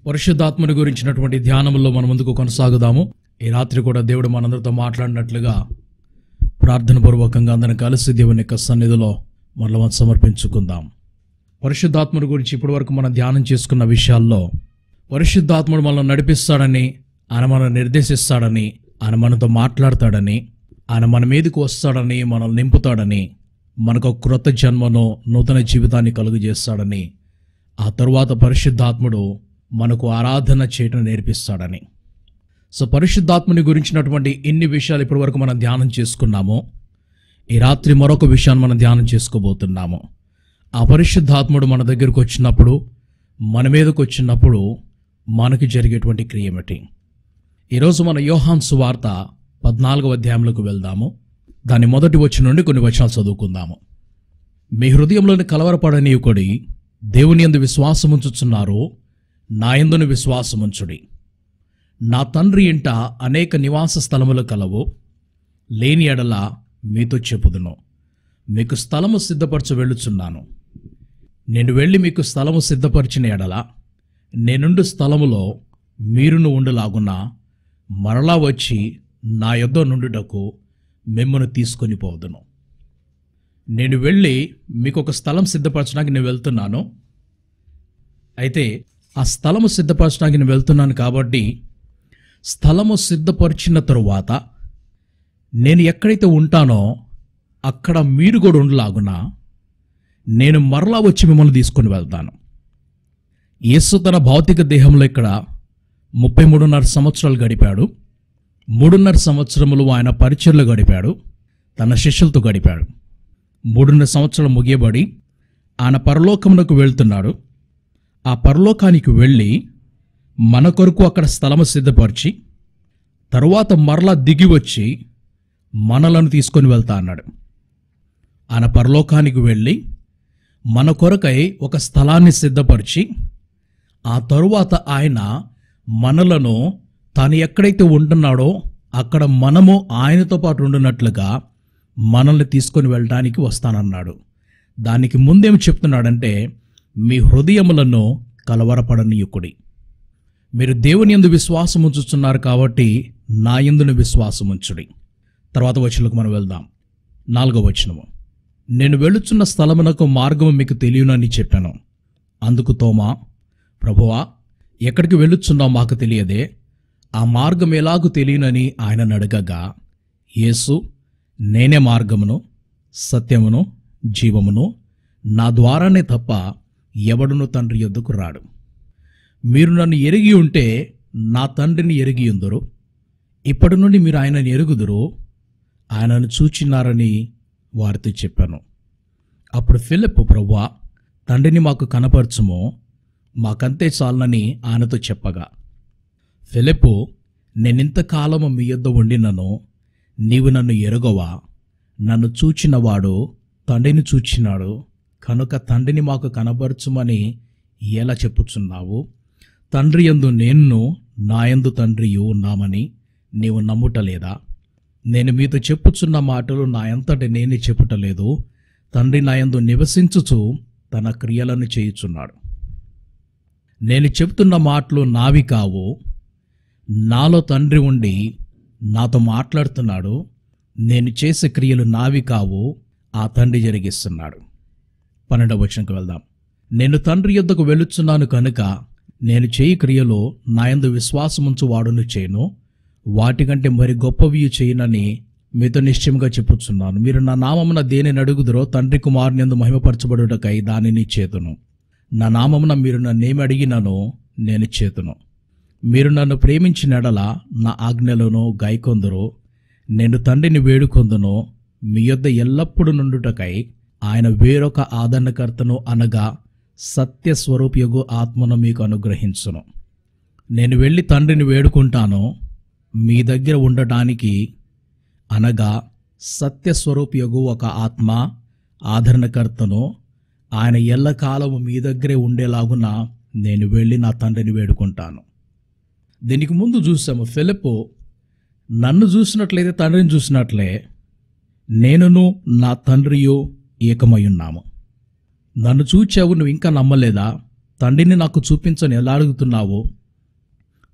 పరిశుద్ధాత్మని గురించినటువంటి ధ్యానంలో మన ముందుకు కొనసాగుదాము ఈ రాత్రి కూడా దేవుడు మనందరితో మాట్లాడినట్లుగా ప్రార్థన పూర్వకంగా అందరం కలిసి దేవుని యొక్క సన్నిధిలో మనలో మనం సమర్పించుకుందాం పరిశుద్ధాత్ముడి గురించి ఇప్పటి వరకు మనం ధ్యానం చేసుకున్న విషయాల్లో పరిశుద్ధాత్ముడు మనల్ని నడిపిస్తాడని ఆయన మనల్ని నిర్దేశిస్తాడని ఆయన మనతో మాట్లాడతాడని ఆయన మన మీదకి వస్తాడని మనల్ని నింపుతాడని మనకు ఒక క్రొత్త జన్మను నూతన జీవితాన్ని కలుగజేస్తాడని ఆ తరువాత పరిశుద్ధాత్ముడు మనకు ఆరాధన చేయటం నేర్పిస్తాడని సో పరిశుద్ధాత్మని గురించినటువంటి ఇన్ని విషయాలు ఇప్పటివరకు మనం ధ్యానం చేసుకున్నాము ఈ రాత్రి మరొక విషయాన్ని మనం ధ్యానం చేసుకోబోతున్నాము ఆ పరిశుద్ధాత్ముడు మన దగ్గరకు వచ్చినప్పుడు మన మీదకు వచ్చినప్పుడు మనకి జరిగేటువంటి క్రియ ఏమిటి ఈరోజు మన యోహాన్ సువార్త పద్నాలుగవ అధ్యాయంలోకి వెళ్దాము దాని మొదటి వచ్చి నుండి కొన్ని వచనాలు చదువుకుందాము మీ హృదయంలోని కలవరపడనీయుకొడి దేవుని యందు విశ్వాసముంచుచున్నారు నా యందును విశ్వాసముంచుడి నా తండ్రి ఇంట అనేక నివాస స్థలములు కలవు లేని ఎడల మీతో చెప్పుదును మీకు స్థలము సిద్ధపరచ వెళ్ళుచున్నాను నేను వెళ్ళి మీకు స్థలము సిద్ధపరిచిన ఎడల నేనుండు స్థలములో మీరును ఉండులాగున మరలా వచ్చి నా యొద్ద నుండుటకు మిమ్మను తీసుకొని పోదును నేను వెళ్ళి మీకు ఒక స్థలం సిద్ధపరచడానికి నేను వెళ్తున్నాను అయితే ఆ స్థలము సిద్ధపరచడానికి నేను వెళ్తున్నాను కాబట్టి స్థలము సిద్ధపరిచిన తరువాత నేను ఎక్కడైతే ఉంటానో అక్కడ మీరు కూడా ఉండలాగున నేను మరలా వచ్చి మిమ్మల్ని తీసుకొని వెళ్తాను యేసు తన భౌతిక దేహంలో ఇక్కడ ముప్పై మూడున్నర సంవత్సరాలు గడిపాడు మూడున్నర సంవత్సరములు ఆయన పరిచయలో గడిపాడు తన శిష్యులతో గడిపాడు మూడున్నర సంవత్సరాలు ముగియబడి ఆయన పరలోకమునకు వెళ్తున్నాడు ఆ పరలోకానికి వెళ్ళి మన కొరకు అక్కడ స్థలము సిద్ధపరిచి తరువాత మరలా దిగి వచ్చి మనలను తీసుకొని వెళ్తా అన్నాడు ఆయన పరలోకానికి వెళ్ళి మన కొరకై ఒక స్థలాన్ని సిద్ధపరిచి ఆ తరువాత ఆయన మనలను తాను ఎక్కడైతే ఉంటున్నాడో అక్కడ మనము ఆయనతో పాటు ఉండున్నట్లుగా మనల్ని తీసుకొని వెళ్ళడానికి వస్తానన్నాడు దానికి ముందేం చెప్తున్నాడంటే మీ హృదయములను కలవరపడనీయుకుడి మీరు దేవుని ఎందు విశ్వాసం ఉంచుతున్నారు కాబట్టి నా ఎందును విశ్వాసం ఉంచుడి తర్వాత వచనకు మనం వెళ్దాం నాలుగో వచనము నేను వెళుచున్న స్థలమునకు మార్గము మీకు తెలియనని చెప్పాను అందుకు తోమా ప్రభువా ఎక్కడికి వెళ్ళుచున్నావు మాకు తెలియదే ఆ మార్గం ఎలాగూ తెలియనని ఆయన అడగగా యేసు నేనే మార్గమును సత్యమును జీవమును నా ద్వారానే తప్ప ఎవడును తండ్రి యొద్దకు రాడు మీరు నన్ను ఎరిగి ఉంటే నా తండ్రిని ఎరిగి ఉందరు ఇప్పటి నుండి మీరు ఆయనను ఎరుగుదురు ఆయనను చూచినారని వారితో చెప్పాను అప్పుడు ఫిలిప్ ప్రవ్వా తండ్రిని మాకు కనపరచుము మాకంతే చాలనని ఆయనతో చెప్పగా ఫిలిప్పు నేనింతకాలము మీ యొద్ద ఉండినను నీవు నన్ను ఎరుగవా నన్ను చూచినవాడు తండ్రిని చూచినాడు కనుక తండ్రిని మాకు కనపరచుమని ఎలా చెప్పుచున్నావు తండ్రి యందు నేను నాయందు తండ్రియు ఉన్నామని నీవు నమ్ముటలేదా నేను మీతో చెప్పుచున్న మాటలు నా అంతటి నేనే చెప్పుటలేదు తండ్రి నాయందు నివసించుచు తన క్రియలను చేయుచున్నాడు నేను చెప్తున్న మాటలు నావి కావు నాలో తండ్రి ఉండి నాతో మాట్లాడుతున్నాడు నేను చేసే క్రియలు నావి కావు ఆ తండ్రి జరిగిస్తున్నాడు పన్నెండవ వచనంకి వెళ్దాం నేను తండ్రి యొద్దకు వెళ్ళుచున్నాను కనుక నేను చేయి క్రియలో నాయందు విశ్వాసముంచు వాడును చేయను వాటికంటే మరి గొప్పవి చేయనని మీతో నిశ్చయంగా చెప్పుచున్నాను మీరు నా నామమున దేనిని అడుగుదురో తండ్రి కుమారునిందు మహిమపరచబడుటకై దానిని చేతును నా నామమున మీరు నన్నేమి అడిగినానో నేను చేతును మీరు నన్ను ప్రేమించిన ఎడల నా ఆజ్ఞలను గాయకొందురు నేను తండ్రిని వేడుకొందును మీ యొద్ద ఎల్లప్పుడూ నుండుటకై ఆయన వేరొక ఆదరణకర్తను అనగా సత్యస్వరూపయోగు ఆత్మను మీకు అనుగ్రహించును నేను వెళ్ళి తండ్రిని వేడుకుంటాను మీ దగ్గర ఉండటానికి అనగా సత్యస్వరూపయోగు ఒక ఆత్మ ఆదరణకర్తను ఆయన ఎల్లకాలము మీ దగ్గరే ఉండేలాగున నేను వెళ్ళి నా తండ్రిని వేడుకుంటాను దీనికి ముందు చూసాము ఫిలిప్ నన్ను చూసినట్లయితే తండ్రిని చూసినట్లే నేనును నా తండ్రియు ఏకమై ఉన్నాము నన్ను చూచావు నువ్వు ఇంకా నమ్మలేదా తండ్రిని నాకు చూపించని ఎలా అడుగుతున్నావు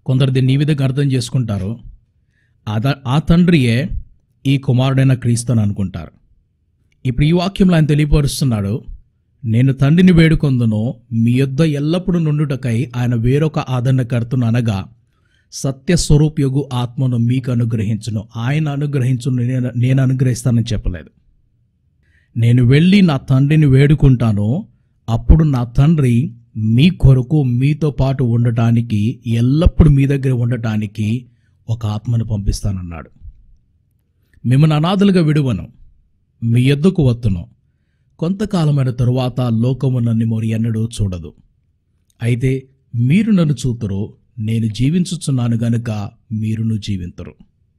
కొందరు దీన్ని ఈ విధంగా అర్థం చేసుకుంటారు అద ఆ తండ్రియే ఈ కుమారుడైన క్రీస్తు అని అనుకుంటారు ఇప్పుడు ఈ వాక్యంలో ఆయన తెలియపరుస్తున్నాడు నేను తండ్రిని వేడుకొందును మీ యొద్ద ఎల్లప్పుడూ నుండుటకై ఆయన వేరొక ఆదరణకర్తను అనగా సత్య స్వరూపయోగు ఆత్మను మీకు అనుగ్రహించును ఆయన అనుగ్రహించును నేను నేను అనుగ్రహిస్తానని చెప్పలేదు నేను వెళ్ళి నా తండ్రిని వేడుకుంటాను అప్పుడు నా తండ్రి మీ కొరకు మీతో పాటు ఉండటానికి ఎల్లప్పుడూ మీ దగ్గర ఉండటానికి ఒక ఆత్మను పంపిస్తానన్నాడు మిమ్మల్ని అనాథలుగా విడువను మీ ఎద్దుకు వత్తును కొంతకాలమైన తరువాత లోకము నన్ను మరి ఎన్నడూ చూడదు అయితే మీరు నన్ను చూతురు నేను జీవించుచున్నాను గనుక మీరును జీవింతురు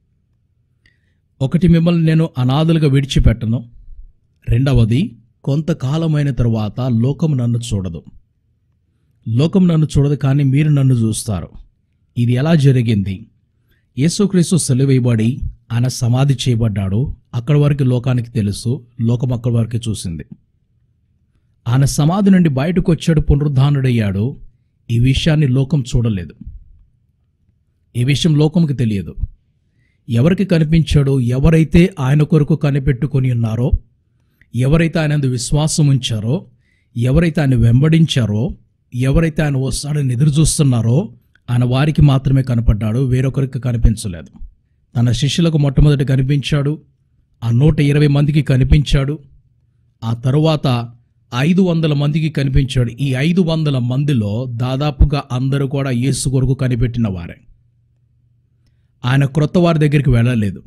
ఒకటి మిమ్మల్ని నేను అనాథలుగా విడిచిపెట్టను రెండవది కొంతకాలమైన తరువాత లోకం నన్ను చూడదు లోకం నన్ను చూడదు కానీ మీరు నన్ను చూస్తారు ఇది ఎలా జరిగింది యేసుక్రీస్తు సెలవేయబడి ఆయన సమాధి చేయబడ్డాడు అక్కడి వరకు లోకానికి తెలుసు లోకం అక్కడి వరకు చూసింది ఆయన సమాధి నుండి బయటకు వచ్చాడు పునరుద్ధానుడయ్యాడు ఈ విషయాన్ని లోకం చూడలేదు ఈ విషయం లోకంకి తెలియదు ఎవరికి కనిపించాడో ఎవరైతే ఆయన కొరకు కనిపెట్టుకొని ఉన్నారో ఎవరైతే ఆయన యందు విశ్వాసం ఉంచారో ఎవరైతే ఆయన వెంబడించారో ఎవరైతే ఆయన వస్తాడని ఎదురు చూస్తున్నారో ఆయన వారికి మాత్రమే కనపడ్డాడు వేరొకరికి కనిపించలేదు తన శిష్యులకు మొట్టమొదటి కనిపించాడు ఆ నూట ఇరవై మందికి కనిపించాడు ఆ తరువాత ఐదు వందల మందికి కనిపించాడు ఈ ఐదు వందల మందిలో దాదాపుగా అందరూ కూడా యేసు కొరకు కనిపెట్టిన వారే ఆయన క్రొత్త వారి దగ్గరికి వెళ్ళలేదు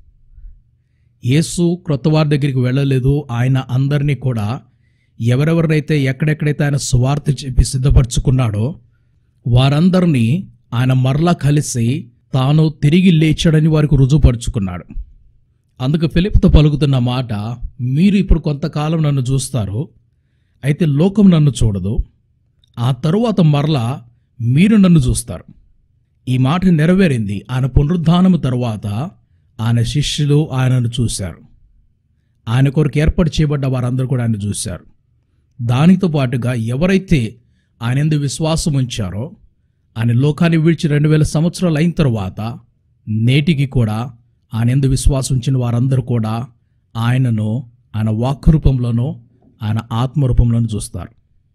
యేసు క్రొత్త వారి దగ్గరికి వెళ్ళలేదు ఆయన అందరినీ కూడా ఎవరెవరైతే ఎక్కడెక్కడైతే ఆయన సువార్త చెప్పి సిద్ధపరచుకున్నాడో వారందరినీ ఆయన మరలా కలిసి తాను తిరిగి లేచాడని వారికి రుజువుపరుచుకున్నాడు అందుకు ఫిలిప్తో పలుకుతున్న మాట మీరు ఇప్పుడు కొంతకాలం నన్ను చూస్తారు అయితే లోకం నన్ను చూడదు ఆ తరువాత మరలా మీరు నన్ను చూస్తారు ఈ మాట నెరవేరింది ఆయన పునరుద్ధానము తరువాత ఆయన శిష్యులు ఆయనను చూశారు ఆయన కొరకు ఏర్పాటు చేయబడ్డ వారందరూ కూడా ఆయన చూశారు దానితో పాటుగా ఎవరైతే ఆయన ఎందు విశ్వాసం ఉంచారో ఆయన లోకాన్ని విడిచి రెండు వేల సంవత్సరాలు అయిన తర్వాత నేటికి కూడా ఆయన ఎందు విశ్వాసం ఉంచిన వారందరూ కూడా ఆయనను ఆయన వాక్కు రూపంలోనూ ఆయన ఆత్మ రూపంలోనూ చూస్తారు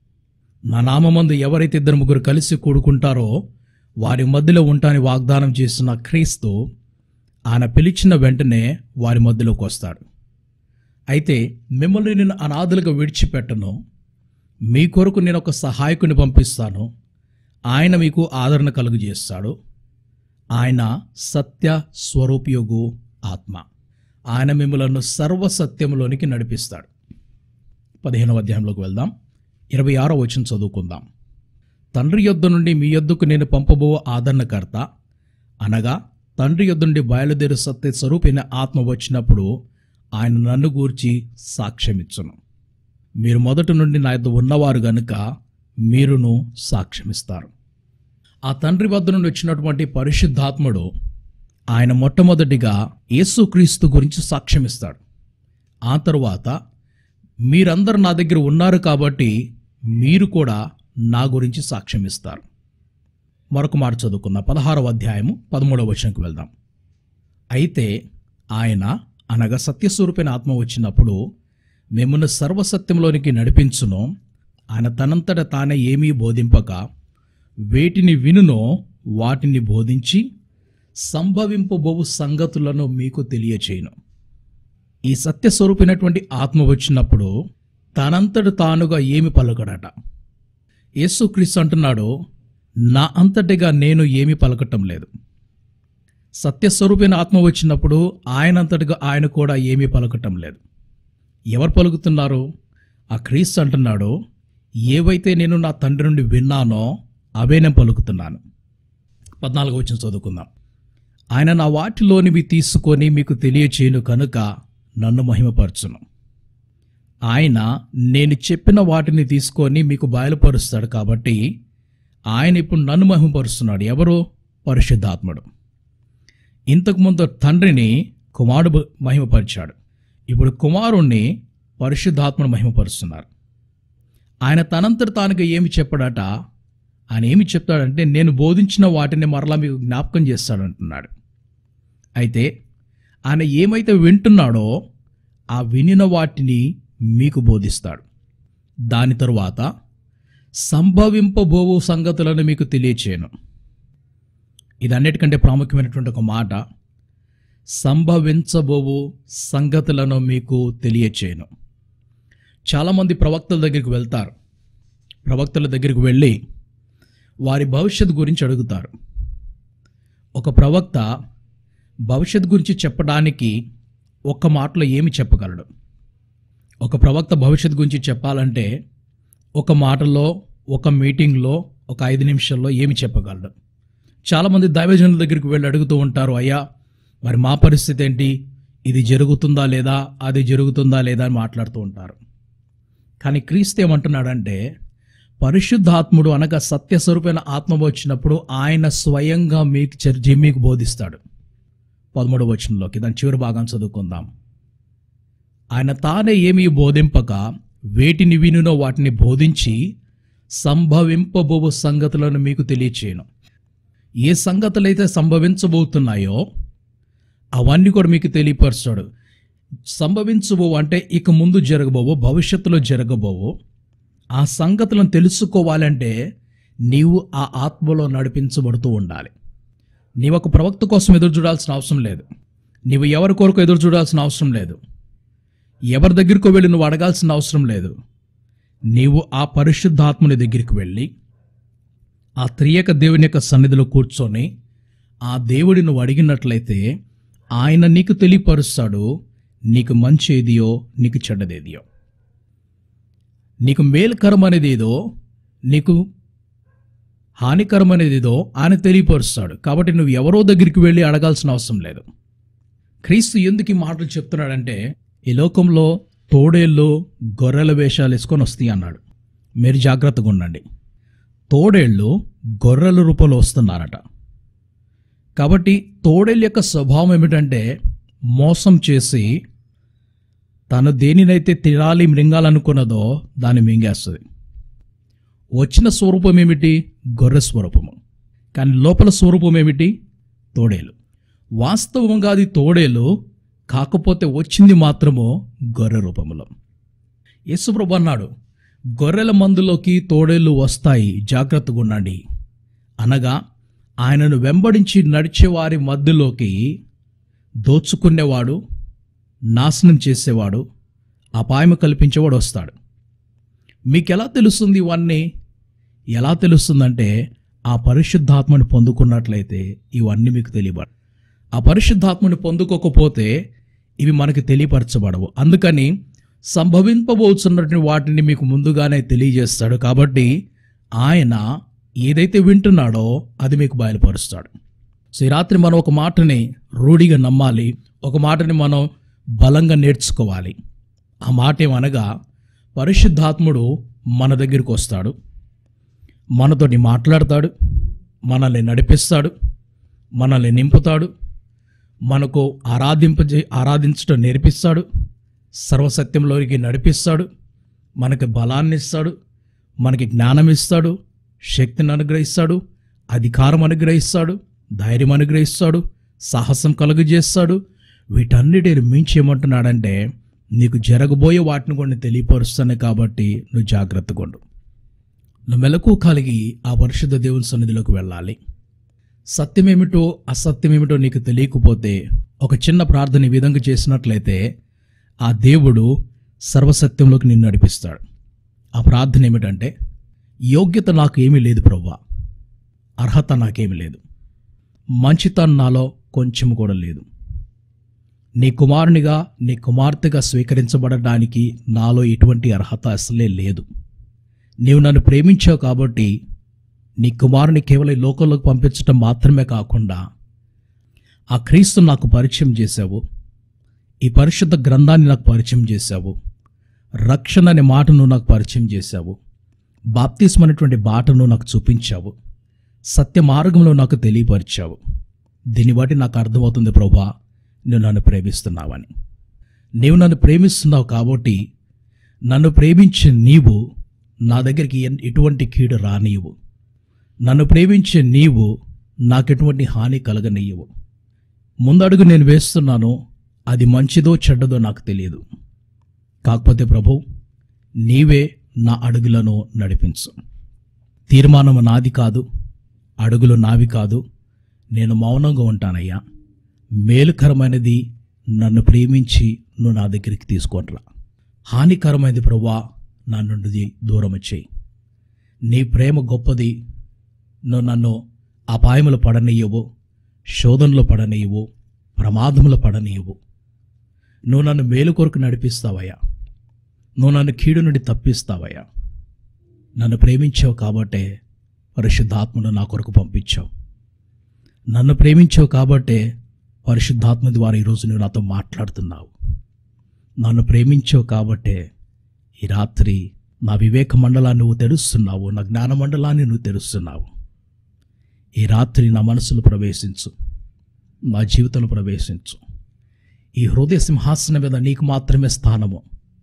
నా నామందు ఎవరైతే ఇద్దరు ముగ్గురు కలిసి కూడుకుంటారో వారి మధ్యలో ఉంటాని వాగ్దానం చేస్తున్న క్రీస్తు ఆయన పిలిచిన వెంటనే వారి మధ్యలోకి వస్తాడు అయితే మిమ్మల్ని నేను అనాథలుగా విడిచిపెట్టను మీ కొరకు నేను ఒక సహాయకుని పంపిస్తాను ఆయన మీకు ఆదరణ కలుగు చేస్తాడు ఆయన సత్య స్వరూపయోగు ఆత్మ ఆయన మిమ్మలను సర్వసత్యంలోనికి నడిపిస్తాడు పదిహేనవ అధ్యాయంలోకి వెళ్దాం ఇరవై ఆరో వచ్చిన చదువుకుందాం తండ్రి యొద్ద నుండి మీ యొద్దకు నేను పంపబో ఆదరణకర్త అనగా తండ్రి యొద్ద నుండి బయలుదేరు సత్య స్వరూపైన ఆత్మ వచ్చినప్పుడు ఆయన నన్ను గూర్చి సాక్ష్యమిచ్చును మీరు మొదటి నుండి నా యొద్ద ఉన్నవారు గనుక మీరును సాక్ష్యమిస్తారు ఆ తండ్రి వద్ద నుండి వచ్చినటువంటి పరిశుద్ధాత్ముడు ఆయన మొట్టమొదటిగా యేసుక్రీస్తు గురించి సాక్ష్యమిస్తాడు ఆ తరువాత మీరందరూ నా దగ్గర ఉన్నారు కాబట్టి మీరు కూడా నా గురించి సాక్ష్యమిస్తారు మరొక మాట చదువుకుందాం పదహారవ అధ్యాయము పదమూడవ వచనంకి వెళ్దాం అయితే ఆయన అనగా సత్యస్వరూపైన ఆత్మ వచ్చినప్పుడు మిమ్మల్ని సర్వసత్యంలోనికి నడిపించును ఆయన తనంతట తానే ఏమీ బోధింపక వేటిని వినునో వాటిని బోధించి సంభవింపబోవు సంగతులను మీకు తెలియచేయును ఈ సత్యస్వరూపైనటువంటి ఆత్మ వచ్చినప్పుడు తనంతట తానుగా ఏమి పలకడట యేసుక్రీస్తు అంటున్నాడు నా అంతటిగా నేను ఏమి పలకటం లేదు సత్యస్వరూపైన ఆత్మ వచ్చినప్పుడు ఆయనంతటిగా ఆయన కూడా ఏమీ పలకటం లేదు ఎవరు పలుకుతున్నారు ఆ క్రీస్తు అంటున్నాడు ఏవైతే నేను నా తండ్రి నుండి విన్నానో అవే నేను పలుకుతున్నాను పద్నాలుగు వచ్చిన చదువుకుందాం ఆయన నా వాటిలోనివి తీసుకొని మీకు తెలియచేయను కనుక నన్ను మహిమపరచును ఆయన నేను చెప్పిన వాటిని తీసుకొని మీకు బయలుపరుస్తాడు కాబట్టి ఆయన ఇప్పుడు నన్ను మహిమపరుస్తున్నాడు ఎవరు పరిశుద్ధాత్ముడు ఇంతకుముందు తండ్రిని కుమారుడు మహిమపరిచాడు ఇప్పుడు కుమారుణ్ణి పరిశుద్ధాత్మను మహిమపరుస్తున్నారు ఆయన తనంతట తానుగా ఏమి చెప్పడట ఆయన ఏమి చెప్తాడంటే నేను బోధించిన వాటిని మరలా మీకు జ్ఞాపకం చేస్తాడంటున్నాడు అయితే ఆయన ఏమైతే వింటున్నాడో ఆ వినిన వాటిని మీకు బోధిస్తాడు దాని తరువాత సంభవింపబోవు సంగతులను మీకు తెలియచేయను ఇది అన్నిటికంటే ప్రాముఖ్యమైనటువంటి ఒక మాట సంభవించబోవు సంగతులను మీకు తెలియచేయను చాలామంది ప్రవక్తల దగ్గరికి వెళ్తారు ప్రవక్తల దగ్గరికి వెళ్ళి వారి భవిష్యత్తు గురించి అడుగుతారు ఒక ప్రవక్త భవిష్యత్తు గురించి చెప్పడానికి ఒక్క మాటలో ఏమి చెప్పగలడు ఒక ప్రవక్త భవిష్యత్తు గురించి చెప్పాలంటే ఒక మాటలో ఒక మీటింగ్లో ఒక ఐదు నిమిషాల్లో ఏమి చెప్పగలడు చాలామంది దైవజనుల దగ్గరికి వెళ్ళి అడుగుతూ ఉంటారు అయ్యా మరి మా పరిస్థితి ఏంటి ఇది జరుగుతుందా లేదా అది జరుగుతుందా లేదా అని మాట్లాడుతూ ఉంటారు కానీ క్రీస్తు ఏమంటున్నాడంటే పరిశుద్ధాత్ముడు అనగా సత్యస్వరూపైన ఆత్మ వచ్చినప్పుడు ఆయన స్వయంగా మీకు చర్చి మీకు బోధిస్తాడు పదమూడవ వచనంలోకి దాని చివరి భాగం చదువుకుందాం ఆయన తానే ఏమీ బోధింపక వేటిని వినునో వాటిని బోధించి సంభవింపబోవు సంగతులను మీకు తెలియచేయను ఏ సంగతులైతే సంభవించబోతున్నాయో అవన్నీ కూడా మీకు తెలియపరుస్తాడు సంభవించబో అంటే ఇక ముందు జరగబోవు భవిష్యత్తులో జరగబోవు ఆ సంగతులను తెలుసుకోవాలంటే నీవు ఆ ఆత్మలో నడిపించబడుతూ ఉండాలి నీవు ఒక ప్రవక్త కోసం ఎదురు చూడాల్సిన అవసరం లేదు నీవు ఎవరి కొరకు ఎదురు చూడాల్సిన అవసరం లేదు ఎవరి దగ్గరికి వెళ్ళి నువ్వు అడగాల్సిన అవసరం లేదు నీవు ఆ పరిశుద్ధాత్ముని దగ్గరికి వెళ్ళి ఆ త్రియక దేవుని యొక్క సన్నిధిలో కూర్చొని ఆ దేవుడి నువ్వు అడిగినట్లయితే ఆయన నీకు తెలియపరుస్తాడు నీకు మంచి ఏదియో నీకు చెడ్డదేదియో నీకు మేలుకరం అనేది ఏదో నీకు హానికరం అనేది ఏదో ఆయన తెలియపరుస్తాడు కాబట్టి నువ్వు ఎవరో దగ్గరికి వెళ్ళి అడగాల్సిన అవసరం లేదు క్రీస్తు ఎందుకు ఈ మాటలు చెప్తున్నాడంటే ఈ లోకంలో తోడేళ్ళు గొర్రెల వేషాలు వేసుకొని వస్తాయి అన్నాడు మీరు జాగ్రత్తగా ఉండండి తోడేళ్ళు గొర్రెల రూపంలో వస్తున్నారట కాబట్టి తోడేళ్ళ యొక్క స్వభావం ఏమిటంటే మోసం చేసి తను దేనినైతే తినాలి మృంగాలనుకున్నదో దాన్ని మింగేస్తుంది వచ్చిన స్వరూపం ఏమిటి గొర్రె స్వరూపము కానీ లోపల స్వరూపం ఏమిటి తోడేలు వాస్తవంగా అది తోడేలు కాకపోతే వచ్చింది మాత్రము గొర్రె రూపంలో యేసుప్రభు అన్నాడు గొర్రెల మందులోకి తోడేళ్ళు వస్తాయి జాగ్రత్తగా ఉండండి అనగా ఆయనను వెంబడించి నడిచే వారి మధ్యలోకి దోచుకునేవాడు నాశనం చేసేవాడు అపాయము కల్పించేవాడు వస్తాడు మీకు ఎలా తెలుస్తుంది ఇవన్నీ ఎలా తెలుస్తుందంటే ఆ పరిశుద్ధాత్మని పొందుకున్నట్లయితే ఇవన్నీ మీకు తెలియబడ ఆ పరిశుద్ధాత్మని పొందుకోకపోతే ఇవి మనకి తెలియపరచబడవు అందుకని సంభవింపబోతున్నటువంటి వాటిని మీకు ముందుగానే తెలియజేస్తాడు కాబట్టి ఆయన ఏదైతే వింటున్నాడో అది మీకు బయలుపరుస్తాడు సో ఈ రాత్రి మనం ఒక మాటని రూఢిగా నమ్మాలి ఒక మాటని మనం బలంగా నేర్చుకోవాలి ఆ మాట ఏమనగా పరిశుద్ధాత్ముడు మన దగ్గరికి వస్తాడు మనతోని మాట్లాడతాడు మనల్ని నడిపిస్తాడు మనల్ని నింపుతాడు మనకు ఆరాధింప ఆరాధించడం నేర్పిస్తాడు సర్వసత్యంలోకి నడిపిస్తాడు మనకి బలాన్ని ఇస్తాడు మనకి జ్ఞానం ఇస్తాడు శక్తిని అనుగ్రహిస్తాడు అధికారం అనుగ్రహిస్తాడు ధైర్యం అనుగ్రహిస్తాడు సాహసం కలుగజేస్తాడు వీటన్నిటిని మించి ఏమంటున్నాడంటే నీకు జరగబోయే వాటిని కొన్ని తెలియపరుస్తాను కాబట్టి నువ్వు జాగ్రత్తగా ఉండు నువ్వు మెలకు కలిగి ఆ పరిశుద్ధ దేవుని సన్నిధిలోకి వెళ్ళాలి సత్యమేమిటో అసత్యమేమిటో నీకు తెలియకపోతే ఒక చిన్న ప్రార్థన ఈ విధంగా చేసినట్లయితే ఆ దేవుడు సర్వసత్యంలోకి నిన్ను నడిపిస్తాడు ఆ ప్రార్థన ఏమిటంటే యోగ్యత నాకు ఏమీ లేదు ప్రవ్వా అర్హత నాకేమీ లేదు మంచితనం నాలో కొంచెం కూడా లేదు నీ కుమారునిగా నీ కుమార్తెగా స్వీకరించబడడానికి నాలో ఎటువంటి అర్హత అసలే లేదు నీవు నన్ను ప్రేమించావు కాబట్టి నీ కుమారుని కేవలం ఈ లోకంలోకి పంపించడం మాత్రమే కాకుండా ఆ క్రీస్తు నాకు పరిచయం చేశావు ఈ పరిశుద్ధ గ్రంథాన్ని నాకు పరిచయం చేశావు రక్షణ అనే మాటను నాకు పరిచయం చేశావు బాప్తిస్మ అనేటువంటి బాటను నాకు చూపించావు సత్య మార్గంలో నాకు తెలియపరిచావు దీన్ని బట్టి నాకు అర్థమవుతుంది ప్రభా నువ్వు నన్ను ప్రేమిస్తున్నావని నీవు నన్ను ప్రేమిస్తున్నావు కాబట్టి నన్ను ప్రేమించే నీవు నా దగ్గరికి ఎన్- ఎటువంటి కీడు రానివ్వు నన్ను ప్రేమించే నీవు నాకెటువంటి హాని కలగనీయవు ముందడుగు నేను వేస్తున్నాను అది మంచిదో చెడ్డదో నాకు తెలియదు కాకపోతే ప్రభు నీవే నా అడుగులను నడిపించు తీర్మానం నాది కాదు అడుగులు నావి కాదు నేను మౌనంగా ఉంటానయ్యా మేలుకరమైనది నన్ను ప్రేమించి నువ్వు నా దగ్గరికి తీసుకొనిరా హానికరమైనది ప్రభా నా నుండి దూరం చేయి నీ ప్రేమ గొప్పది నువ్వు నన్ను అపాయములు పడనీయవు శోధనలో పడనీయవు ప్రమాదములు పడనీయవు నువ్వు నన్ను మేలు కొరకు నడిపిస్తావయ్యా నువ్వు నన్ను కీడు నుండి తప్పిస్తావయ్యా నన్ను ప్రేమించావు కాబట్టే పరిశుద్ధాత్మను నా కొరకు పంపించావు నన్ను ప్రేమించావు కాబట్టే పరిశుద్ధాత్మ ద్వారా ఈరోజు నువ్వు నాతో మాట్లాడుతున్నావు నన్ను ప్రేమించావు కాబట్టే ఈ రాత్రి నా వివేక మండలాన్ని నువ్వు తెరుస్తున్నావు నా జ్ఞాన మండలాన్ని నువ్వు తెరుస్తున్నావు ఈ రాత్రి నా మనసులో ప్రవేశించు నా జీవితంలో ప్రవేశించు ఈ హృదయ సింహాసనం మీద నీకు మాత్రమే స్థానము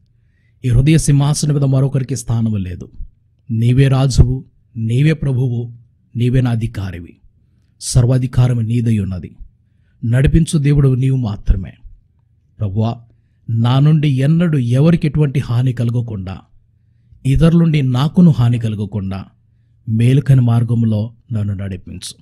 ఈ హృదయ సింహాసనం మీద మరొకరికి స్థానము లేదు నీవే రాజువు నీవే ప్రభువు నీవే నా అధికారివి సర్వాధికారం నీదై ఉన్నది నడిపించు దేవుడు నీవు మాత్రమే ప్రభువా నా నుండి ఎన్నడూ ఎవరికి ఎటువంటి హాని కలగకుండా ఇతరుల నుండి నాకును హాని కలగకుండా మేలుకని మార్గంలో నన్ను నడిపించు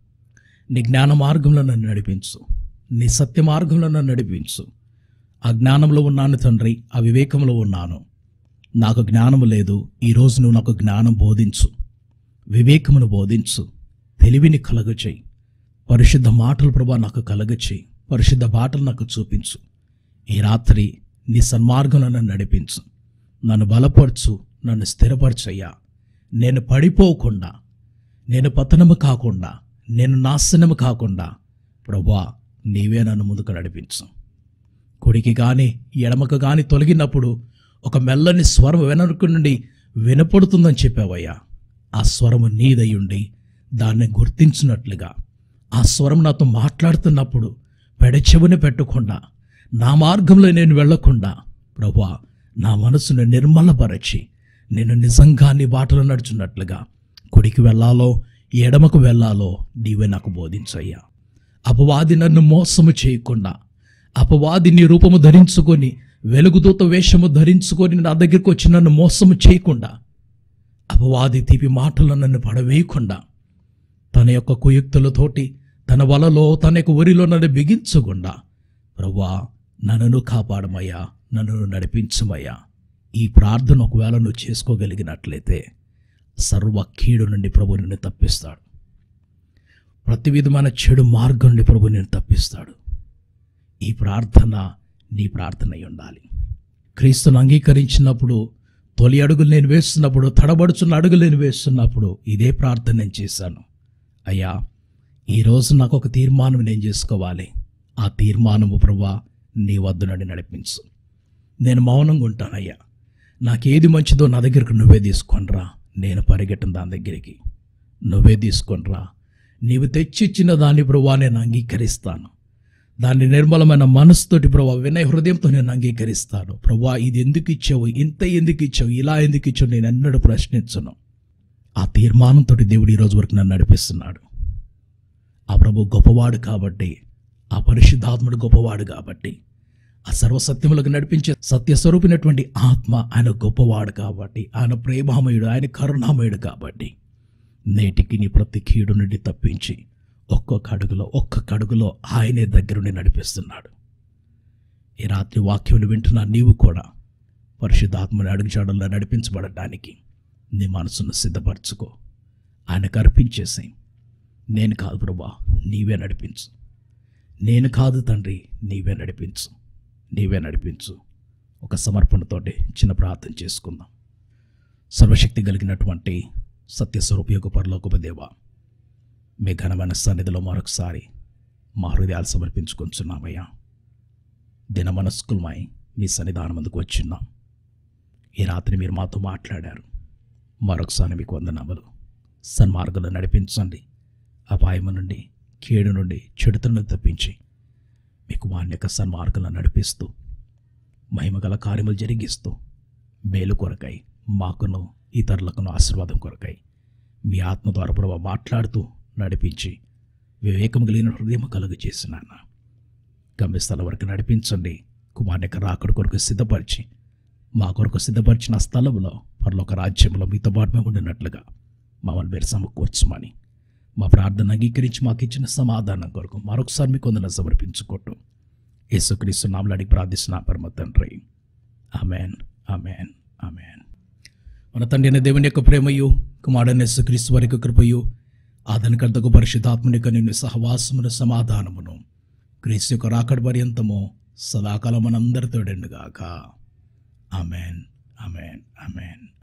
నీ జ్ఞాన మార్గంలో నన్ను నడిపించు నీ సత్య మార్గంలో నన్ను నడిపించు అజ్ఞానంలో ఉన్నాను తండ్రి అవివేకంలో ఉన్నాను నాకు జ్ఞానము లేదు ఈరోజు నువ్వు నాకు జ్ఞానం బోధించు వివేకమును బోధించు తెలివిని కలగచేయి పరిశుద్ధ మాటలు ప్రభా నాకు కలగచేయి పరిశుద్ధ బాటలు నాకు చూపించు ఈ రాత్రి నీ సన్మార్గంలో నన్ను నడిపించు నన్ను బలపరచు నన్ను స్థిరపరచయ్యా నేను పడిపోకుండా నేను పతనము కాకుండా నేను నాశనము కాకుండా ప్రభా నీవే నన్ను ముందుకు నడిపించు కుడికి కానీ ఎడమకు కానీ తొలగినప్పుడు ఒక మెల్లని స్వరం వెనక నుండి వినపడుతుందని చెప్పావయ్యా ఆ స్వరము నీదయ్యుండి దాన్ని గుర్తించినట్లుగా ఆ స్వరం నాతో మాట్లాడుతున్నప్పుడు పెడచెవుని పెట్టకుండా నా మార్గంలో నేను వెళ్లకుండా ప్రభా నా మనసును నిర్మలపరచి నేను నిజంగా నీ బాటలో నడుచున్నట్లుగా కుడికి వెళ్ళాలో ఎడమకు వెళ్ళాలో నీవే నాకు బోధించయ్యా అపవాది నన్ను మోసము చేయకుండా అపవాది నీ రూపము ధరించుకొని వెలుగుదూత వేషము ధరించుకొని నా దగ్గరికి వచ్చి నన్ను మోసము చేయకుండా అపవాది తీపి మాటలు నన్ను పడవేయకుండా తన యొక్క కుయుక్తులతోటి తన వలలో తన యొక్క ఊరిలో నన్ను బిగించకుండా ప్రభా నన్ను కాపాడమయ్యా నన్ను నడిపించమయ్యా ఈ ప్రార్థన ఒకవేళ నువ్వు చేసుకోగలిగినట్లయితే సర్వ కీడు నుండి ప్రభు నిన్ను తప్పిస్తాడు ప్రతి విధమైన చెడు మార్గం నుండి ప్రభు నిన్ను తప్పిస్తాడు ఈ ప్రార్థన నీ ప్రార్థన అయి ఉండాలి క్రీస్తును అంగీకరించినప్పుడు తొలి అడుగులు నేను వేస్తున్నప్పుడు తడబడుచున్న అడుగులు నేను వేస్తున్నప్పుడు ఇదే ప్రార్థన నేను చేశాను అయ్యా ఈరోజు నాకు ఒక తీర్మానం నేను చేసుకోవాలి ఆ తీర్మానము ప్రభా నీ వద్ద నుండి నడిపించు నేను మౌనంగా ఉంటానయ్యా నాకేది మంచిదో నా దగ్గరకు నువ్వే తీసుకొనిరా నేను పరిగెట్టను దాని దగ్గరికి నువ్వే తీసుకొనిరా నీవు తెచ్చిచ్చిన దాన్ని ప్రభా నేను అంగీకరిస్తాను దాన్ని నిర్మలమైన మనసుతోటి ప్రభా వినయ హృదయంతో నేను అంగీకరిస్తాను ప్రభా ఇది ఎందుకు ఇచ్చావు ఇంత ఎందుకు ఇచ్చావు ఇలా ఎందుకు ఇచ్చావు నేను ఎన్నడూ ప్రశ్నించను ఆ తీర్మానంతో దేవుడు ఈరోజు వరకు నన్ను నడిపిస్తున్నాడు ఆ ప్రభు గొప్పవాడు కాబట్టి ఆ పరిశుద్ధాత్ముడు గొప్పవాడు కాబట్టి ఆ సర్వసత్యములకు నడిపించే సత్యస్వరూపినటువంటి ఆత్మ ఆయన గొప్పవాడు కాబట్టి ఆయన ప్రేమామయుడు ఆయన కరుణామయుడు కాబట్టి నేటికి నీ ప్రతి కీడు నుండి తప్పించి ఒక్కొక్క అడుగులో ఒక్కొక్క అడుగులో ఆయనే దగ్గరుండి నడిపిస్తున్నాడు ఈ రాత్రి వాక్యములు వింటున్న నీవు కూడా పరిశుద్ధాత్మని అడుగుచాడల్లో నడిపించబడటానికి నీ మనసును సిద్ధపరచుకో ఆయనకు అర్పించేసాయి నేను కాదు ప్రభా నీవే నడిపించు నేను కాదు తండ్రి నీవే నడిపించు నీవే నడిపించు ఒక సమర్పణతోటి చిన్న ప్రార్థన చేసుకుందాం సర్వశక్తి కలిగినటువంటి సత్యస్వరూపయోగ పరలోకపు దేవ మీ ఘనమైన సన్నిధిలో మరొకసారి మా హృదయాలు సమర్పించుకుంటున్నామయ్యా దిన మనస్కులమై మీ సన్నిధానం ముందుకు వచ్చిన్నాం ఈ రాత్రి మీరు మాతో మాట్లాడారు మరొకసారి మీకు వందనములు సన్మార్గంలో నడిపించండి అపాయము నుండి కీడు నుండి చెడుతలను తప్పించి మీకు మాన్యక సన్మార్గంలో నడిపిస్తూ మహిమగల కార్యములు జరిగిస్తూ మేలు కొరకై మాకును ఇతరులకును ఆశీర్వాదం కొరకై మీ ఆత్మ ద్వారా ప్రభావ మాట్లాడుతూ నడిపించి వివేకం కలిగిన హృదయం కలుగు చేసినాను గమ్యస్థలం వరకు నడిపించండి కుమారుని యొక్క రాకడ కొరకు సిద్ధపరిచి మా కొరకు సిద్ధపరిచిన ఆ స్థలంలో పరలోక రాజ్యంలో మీతో పాటు మేము ఉండినట్లుగా మమ్మల్ని మీరు సమకూర్చమని మా ప్రార్థన అంగీకరించి మాకు ఇచ్చిన సమాధానం కొరకు మరొకసారి మీకు వందన సమర్పించుకోవటం యేసుక్రీస్తు నామలు అడిగి ప్రార్థిస్తున్న పరమ తండ్రి ఆమెన్ ఆమెన్ ఆమెన్ మన తండ్రి అయిన దేవుని యొక్క ప్రేమయు కుమారుడైన యేసుక్రీస్తు వారి యొక్క కృపయు ఆదనకర్తకు పరిశుద్ధాత్మని యొక్క నిన్ను సహవాసమును సమాధానమును క్రీస్తు యొక్క రాకడ పర్యంతము సదాకాలం మనందరితోడండుగాక ఆమెన్ ఆమెన్ ఆమెన్